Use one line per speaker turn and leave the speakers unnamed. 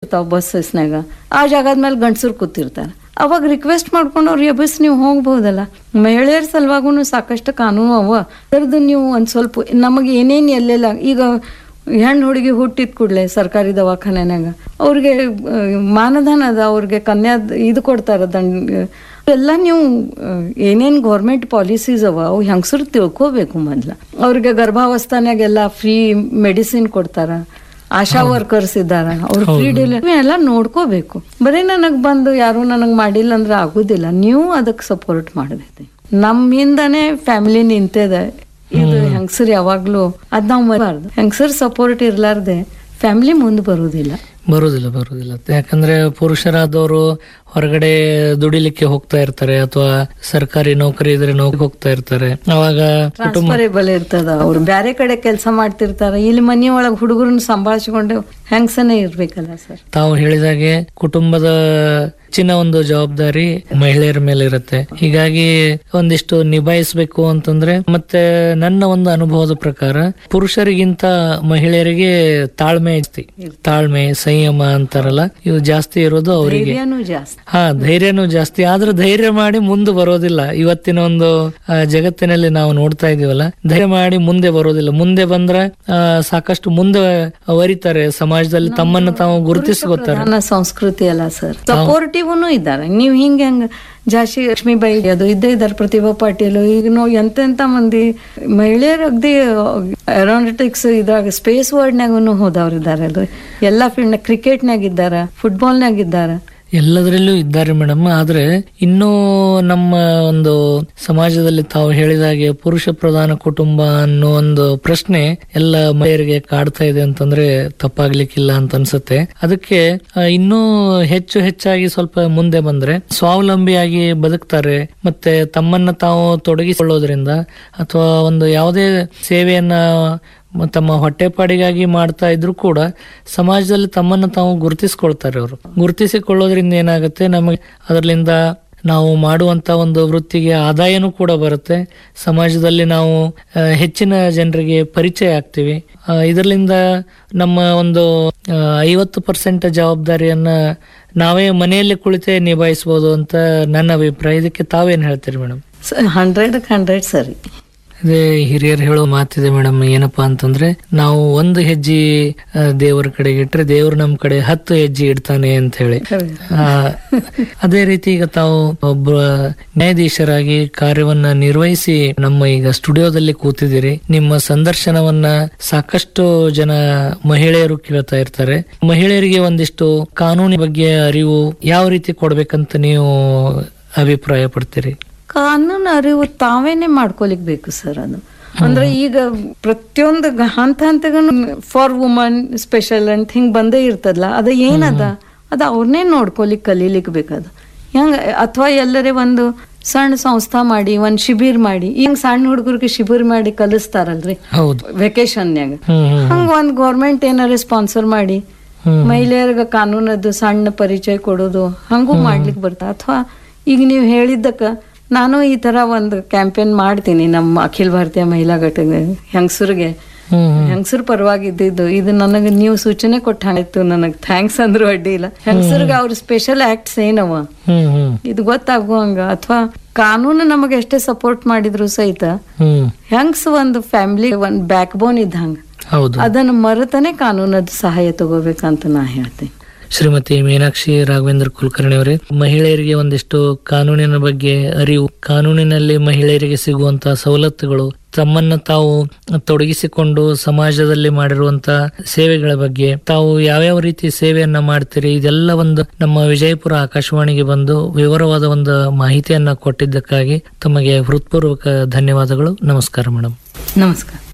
ಇರ್ತಾವ ಬಸ್ಸಸ್ನಾಗ ಆ ಜಾಗದ ಮೇಲೆ ಗಂಡಸರು ಕೂತಿರ್ತಾರೆ ಅವಾಗ ರಿಕ್ವೆಸ್ಟ್ ಮಾಡ್ಕೊಂಡು ಅವ್ರು ಎಬಸ್ ನೀವು ಹೋಗ್ಬೋದಲ್ಲ ಮಹಿಳೆಯರ ಸಲುವಾಗೂ ಸಾಕಷ್ಟು ಕಾನೂನು ಅವ ಅದರದ್ದು ನೀವು ಒಂದು ಸ್ವಲ್ಪ ನಮಗೆ ಏನೇನು ಎಲ್ಲೆಲ್ಲ ಈಗ ಹೆಣ್ಣು ಹುಡುಗಿ ಹುಟ್ಟಿದ ಕೂಡಲೇ ಸರ್ಕಾರಿ ದವಾಖಾನೆನಾಗ ಅವ್ರಿಗೆ ಆ, ಮಾನಧನ ಅದ ಅವ್ರಿಗೆ ಕನ್ಯಾ ಇದು ಕೊಡ್ತಾರ ದಂಡ ಎಲ್ಲ ನೀವು ಏನೇನು ಗೌರ್ಮೆಂಟ್ ಪಾಲಿಸೀಸ್ ಅವ ಅವು ಹೆಂಗಸರು ತಿಳ್ಕೋಬೇಕು ಮೊದ್ಲ ಅವ್ರಿಗೆ ಗರ್ಭಾವಸ್ಥಾನಾಗೆಲ್ಲ ಫ್ರೀ ಮೆಡಿಸಿನ್ ಕೊಡ್ತಾರ ಆಶಾ ವರ್ಕರ್ಸ್ ಇದ್ದಾರ ಅವ್ರು ಫ್ರೀ ಡೆಲಿವರಿ ಎಲ್ಲ ನೋಡ್ಕೋಬೇಕು ಬರೀ ನನಗ್ ಬಂದು ಯಾರು ನನಗ್ ಮಾಡಿಲ್ಲ ಅಂದ್ರೆ ಆಗುದಿಲ್ಲ ನೀವು ಅದಕ್ಕೆ ಸಪೋರ್ಟ್ ಮಾಡಬೇಕು ನಮ್ಮಿಂದನೇ ಫ್ಯಾಮಿಲಿ ನಿಂತಿದೆ ಇದು ಹೆಂಗಸರು ಯಾವಾಗ್ಲೂ ಅದ್ ನಾವು ಮರಬಾರ್ದು ಹೆಂಗಸರ್ ಸಪೋರ್ಟ್ ಇರ್ಲಾರ್ದೆ ಫ್ಯಾಮಿಲಿ ಮುಂದೆ ಬರುದಿಲ್ಲ
ಬರುದಿಲ್ಲ ಬರುದಿಲ್ಲ ಯಾಕಂದ್ರೆ ಪುರುಷರಾದವರು ಹೊರಗಡೆ ದುಡಿಲಿಕ್ಕೆ ಹೋಗ್ತಾ ಇರ್ತಾರೆ ಅಥವಾ ಸರ್ಕಾರಿ ನೌಕರಿ ಇದ್ರೆ ನೌಕರಿ ಹೋಗ್ತಾ ಇರ್ತಾರೆ ಅವಾಗ
ಟ್ರಾನ್ಸ್ಫರೇಬಲ್ ಇರ್ತದ ಅವ್ರು ಬ್ಯಾರೆ ಕಡೆ ಕೆಲಸ ಮಾಡ್ತಿರ್ತಾರ ಇಲ್ಲಿ ಮನಿ ಒಳಗ್ ಹುಡುಗರನ್ನ ಸಂಭಾಳಿಸ್ಕೊಂಡು ಹೆಂಗಸನೇ ಇರ್ಬೇಕಲ್ಲ ಸರ್
ತಾವು ಹೇಳಿದಾಗೆ ಕುಟುಂಬದ ಹೆಚ್ಚಿನ ಒಂದು ಜವಾಬ್ದಾರಿ ಮಹಿಳೆಯರ ಮೇಲೆ ಇರುತ್ತೆ ಹೀಗಾಗಿ ಒಂದಿಷ್ಟು ನಿಭಾಯಿಸಬೇಕು ಅಂತಂದ್ರೆ ಮತ್ತೆ ನನ್ನ ಒಂದು ಅನುಭವದ ಪ್ರಕಾರ ಪುರುಷರಿಗಿಂತ ಮಹಿಳೆಯರಿಗೆ ತಾಳ್ಮೆ ಜಾಸ್ತಿ ತಾಳ್ಮೆ ಸಂಯಮ ಅಂತಾರಲ್ಲ ಇದು ಜಾಸ್ತಿ ಇರೋದು ಅವರಿಗೆ
ಧೈರ್ಯನೂ ಜಾಸ್ತಿ
ಹಾ ಧೈರ್ಯನೂ ಜಾಸ್ತಿ ಆದ್ರೆ ಧೈರ್ಯ ಮಾಡಿ ಮುಂದೆ ಬರೋದಿಲ್ಲ ಇವತ್ತಿನ ಒಂದು ಆ, ಜಗತ್ತಿನಲ್ಲಿ ನಾವು ನೋಡ್ತಾ ಇದೀವಲ್ಲ ಧೈರ್ಯ ಮಾಡಿ ಮುಂದೆ ಬರೋದಿಲ್ಲ ಮುಂದೆ ಬಂದ್ರೆ ಆ, ಸಾಕಷ್ಟು ಮುಂದೆ ವರಿತಾರೆ ಸಮಾಜದಲ್ಲಿ ತಮ್ಮನ್ನು ತಾವು ಗುರುತಿಸ್ಕೋತಾರೆ
ಪ್ರಧಾನ ಸಂಸ್ಕೃತಿ ಅಲ್ಲ ಸರ್ ಸಪೋರ್ಟಿವ್ನು ಇದ್ದಾರೆ ನೀವು ಹಿಂಗೆ ಹಂಗ ಜಾಸ್ತಿ ಲಕ್ಷ್ಮೀಬಾಯಿ ಅದು ಇದ್ದೇ ಇದ್ದಾರೆ ಪ್ರತಿಭಾ ಪಾಟೀಲ್ ಈಗ ನೋ ಎಂತೆಂತ ಮಂದಿ ಮಹಿಳೆಯರು ಅಗ್ದಿ ಏರೋನಾಟಿಕ್ಸ್ ಇದ್ರಾಗ ಸ್ಪೇಸ್ ವರ್ಡ್ನಾಗೂ ಹೋದವ್ರು ಇದ್ದಾರೆ ಅದು ಎಲ್ಲಾ ಫೀಲ್ಡ್ನಾಗ ಕ್ರಿಕೆಟ್ನಾಗ ಇದ್ದಾರ ಫುಟ್ಬಾಲ್ನಾಗ ಇದ್ದಾರ
ಎಲ್ಲದರಲ್ಲೂ ಇದ್ದಾರೆ ಮೇಡಮ್ ಆದ್ರೆ ಇನ್ನೂ ನಮ್ಮ ಒಂದು ಸಮಾಜದಲ್ಲಿ ತಾವು ಹೇಳಿದಾಗೆ ಪುರುಷ ಪ್ರಧಾನ ಕುಟುಂಬ ಅನ್ನೋ ಒಂದು ಪ್ರಶ್ನೆ ಎಲ್ಲ ಮಹಿಳೆಯರಿಗೆ ಕಾಡ್ತಾ ಇದೆ ಅಂತಂದ್ರೆ ತಪ್ಪಾಗ್ಲಿಕ್ಕಿಲ್ಲ ಅಂತ ಅನ್ಸುತ್ತೆ ಅದಕ್ಕೆ ಆ, ಇನ್ನೂ ಹೆಚ್ಚು ಹೆಚ್ಚಾಗಿ ಸ್ವಲ್ಪ ಮುಂದೆ ಬಂದ್ರೆ ಸ್ವಾವಲಂಬಿಯಾಗಿ ಬದುಕ್ತಾರೆ ಮತ್ತೆ ತಮ್ಮನ್ನ ತಾವು ತೊಡಗಿಸಿಕೊಳ್ಳೋದ್ರಿಂದ ಅಥವಾ ಒಂದು ಯಾವುದೇ ಸೇವೆಯನ್ನ ಮ- ತಮ್ಮ ಹೊಟ್ಟೆಪಾಡಿಗಾಗಿ ಮಾಡ್ತಾ ಇದ್ರು ಕೂಡ ಸಮಾಜದಲ್ಲಿ ತಮ್ಮನ್ನು ತಾವು ಗುರುತಿಸ್ಕೊಳ್ತಾರೆ ಅವರು ಗುರುತಿಸಿಕೊಳ್ಳೋದ್ರಿಂದ ಏನಾಗುತ್ತೆ ನಮಗೆ ಅದರಿಂದ ನಾವು ಮಾಡುವಂತ ಒಂದು ವೃತ್ತಿಗೆ ಆದಾಯನೂ ಕೂಡ ಬರುತ್ತೆ ಸಮಾಜದಲ್ಲಿ ನಾವು ಆ, ಹೆಚ್ಚಿನ ಜನರಿಗೆ ಪರಿಚಯ ಆಗ್ತೀವಿ ಆ, ಇದರಿಂದ ನಮ್ಮ ಒಂದು ಐವತ್ತು ಪರ್ಸೆಂಟ್ ಜವಾಬ್ದಾರಿಯನ್ನ ನಾವೇ ಮನೆಯಲ್ಲಿ ಕುಳಿತೇ ನಿಭಾಯಿಸಬಹುದು ಅಂತ ನನ್ನ ಅಭಿಪ್ರಾಯ ಇದಕ್ಕೆ ತಾವೇನ್ ಹೇಳ್ತೀರಿ ಮೇಡಮ್
ಹಂಡ್ರೆಡ್ ಹಂಡ್ರೆಡ್ ಸರಿ
ಅದೇ ಹಿರಿಯರು ಹೇಳೋ ಮಾತಿದೆ ಮೇಡಮ್ ಏನಪ್ಪಾ ಅಂತಂದ್ರೆ ನಾವು ಒಂದು ಹೆಜ್ಜೆ ಆ, ದೇವರ ಕಡೆಗೆ ಇಟ್ರೆ ದೇವ್ರು ನಮ್ ಕಡೆ ಹತ್ತು ಹೆಜ್ಜೆ ಇಡ್ತಾನೆ ಅಂತ ಹೇಳಿ ಆ, ಅದೇ ರೀತಿ ಈಗ ತಾವು ಒಬ್ಬ ನ್ಯಾಯಾಧೀಶರಾಗಿ ಕಾರ್ಯವನ್ನ ನಿರ್ವಹಿಸಿ ನಮ್ಮ ಈಗ ಸ್ಟುಡಿಯೋದಲ್ಲಿ ಕೂತಿದ್ದೀರಿ ನಿಮ್ಮ ಸಂದರ್ಶನವನ್ನ ಸಾಕಷ್ಟು ಜನ ಮಹಿಳೆಯರು ಕೇಳ್ತಾ ಇರ್ತಾರೆ ಮಹಿಳೆಯರಿಗೆ ಒಂದಿಷ್ಟು ಕಾನೂನಿನ ಬಗ್ಗೆ ಅರಿವು ಯಾವ ರೀತಿ ಕೊಡ್ಬೇಕಂತ ನೀವು ಅಭಿಪ್ರಾಯ ಪಡ್ತೀರಿ
ಕಾನೂನು ಅರಿವು ತಾವೇನೆ ಮಾಡ್ಕೊಲಿಕ್ ಬೇಕು ಸರ್ ಅದು ಅಂದ್ರೆ ಈಗ ಪ್ರತಿಯೊಂದು ಗ- ಹಂತ ಹಂತಗೂ ಫಾರ್ ವುಮನ್ ಸ್ಪೆಷಲ್ ಅಂತ ಹಿಂಗ್ ಬಂದೇ ಇರ್ತದಲ್ಲ ಅದ ಏನದ ಅದ ಅವ್ರನ್ನೇ ನೋಡ್ಕೊಲಿಕ್ ಕಲೀಲಿಕ್ ಬೇಕದ ಹೆಂಗ ಅಥವಾ ಎಲ್ಲರೇ ಒಂದು ಸಣ್ಣ ಸಂಸ್ಥಾ ಮಾಡಿ ಒಂದ್ ಶಿಬಿರ್ ಮಾಡಿ ಹಿಂಗ್ ಸಣ್ಣ ಹುಡುಗರಿಗೆ ಶಿಬಿರ್ ಮಾಡಿ ಕಲಿಸ್ತಾರಲ್ರಿ
ಹೌದು
ವೆಕೇಶನ್ಯಾಗ
ಹ್ಮ್ ಹ್ಮ್
ಹಂಗ ಒಂದ್ ಗೌರ್ಮೆಂಟ್ ಏನಾರ ಸ್ಪಾನ್ಸರ್ ಮಾಡಿ
ಹ್ಮ್.
ಮಹಿಳೆಯರಿಗೆ ಕಾನೂನದ್ದು ಸಣ್ಣ ಪರಿಚಯ ಕೊಡೋದು ಹಂಗೂ ಮಾಡ್ಲಿಕ್ಕೆ ಬರ್ತಾ ಅಥವಾ ಈಗ ನೀವು ಹೇಳಿದ್ದಕ್ಕ ನಾನು ಈ ತರ ಒಂದು ಕ್ಯಾಂಪೇನ್ ಮಾಡ್ತೀನಿ ನಮ್ಮ ಅಖಿಲ ಭಾರತೀಯ ಮಹಿಳಾ ಘಟಕ ಹೆಂಗಸರಿಗೆ
ಹ್ಮ್ ಹ್ಮ್
ಹೆಂಗಸರ ಪರವಾಗಿ ಇದ್ದಿದ್ದು ಇದು ನನಗೆ ನೀವು ಸೂಚನೆ ಕೊಟ್ಟ ಹಾಗಾಯ್ತು ನನಗೆ ಥ್ಯಾಂಕ್ಸ್ ಅಂದ್ರೂ ಅಡ್ಡಿ ಇಲ್ಲ ಹೆಂಗಸರಿಗೆ ಅವ್ರ ಸ್ಪೆಷಲ್ ಆಕ್ಟ್ಸ್ ಏನವ
ಹ್ಮ್ ಹ್ಮ್
ಇದು ಗೊತ್ತಾಗುವಂಗ ಅಥವಾ ಕಾನೂನು ನಮಗೆ ಎಷ್ಟೇ ಸಪೋರ್ಟ್ ಮಾಡಿದ್ರು ಸಹಿತ
ಹ್ಮ್
ಹೆಂಗ್ಸ್ ಒಂದು ಫ್ಯಾಮಿಲಿ ಒಂದು ಬ್ಯಾಕ್ ಬೋನ್ ಇದ್ದಂಗ
ಹೌದು
ಅದನ್ನು ಮರೆತನೆ ಕಾನೂನದ ಸಹಾಯ ತಗೋಬೇಕಂತ ನಾ ಹೇಳ್ತೀನಿ
ಶ್ರೀಮತಿ ಮೀನಾಕ್ಷಿ ರಾಘವೇಂದ್ರ ಕುಲಕರ್ಣಿ ಅವರೇ ಮಹಿಳೆಯರಿಗೆ ಒಂದಿಷ್ಟು ಕಾನೂನಿನ ಬಗ್ಗೆ ಅರಿವು ಕಾನೂನಿನಲ್ಲಿ ಮಹಿಳೆಯರಿಗೆ ಸಿಗುವಂತಹ ಸವಲತ್ತುಗಳು ತಮ್ಮನ್ನ ತಾವು ತೊಡಗಿಸಿಕೊಂಡು ಸಮಾಜದಲ್ಲಿ ಮಾಡಿರುವಂತ ಸೇವೆಗಳ ಬಗ್ಗೆ ತಾವು ಯಾವ್ಯಾವ ರೀತಿ ಸೇವೆಯನ್ನ ಮಾಡ್ತೀರಿ ಇದೆಲ್ಲ ಒಂದು ನಮ್ಮ ವಿಜಯಪುರ ಆಕಾಶವಾಣಿಗೆ ಬಂದು ವಿವರವಾದ ಒಂದು ಮಾಹಿತಿಯನ್ನ ಕೊಟ್ಟಿದ್ದಕ್ಕಾಗಿ ತಮಗೆ ಹೃತ್ಪೂರ್ವಕ ಧನ್ಯವಾದಗಳು ನಮಸ್ಕಾರ ಮೇಡಮ್
ನಮಸ್ಕಾರ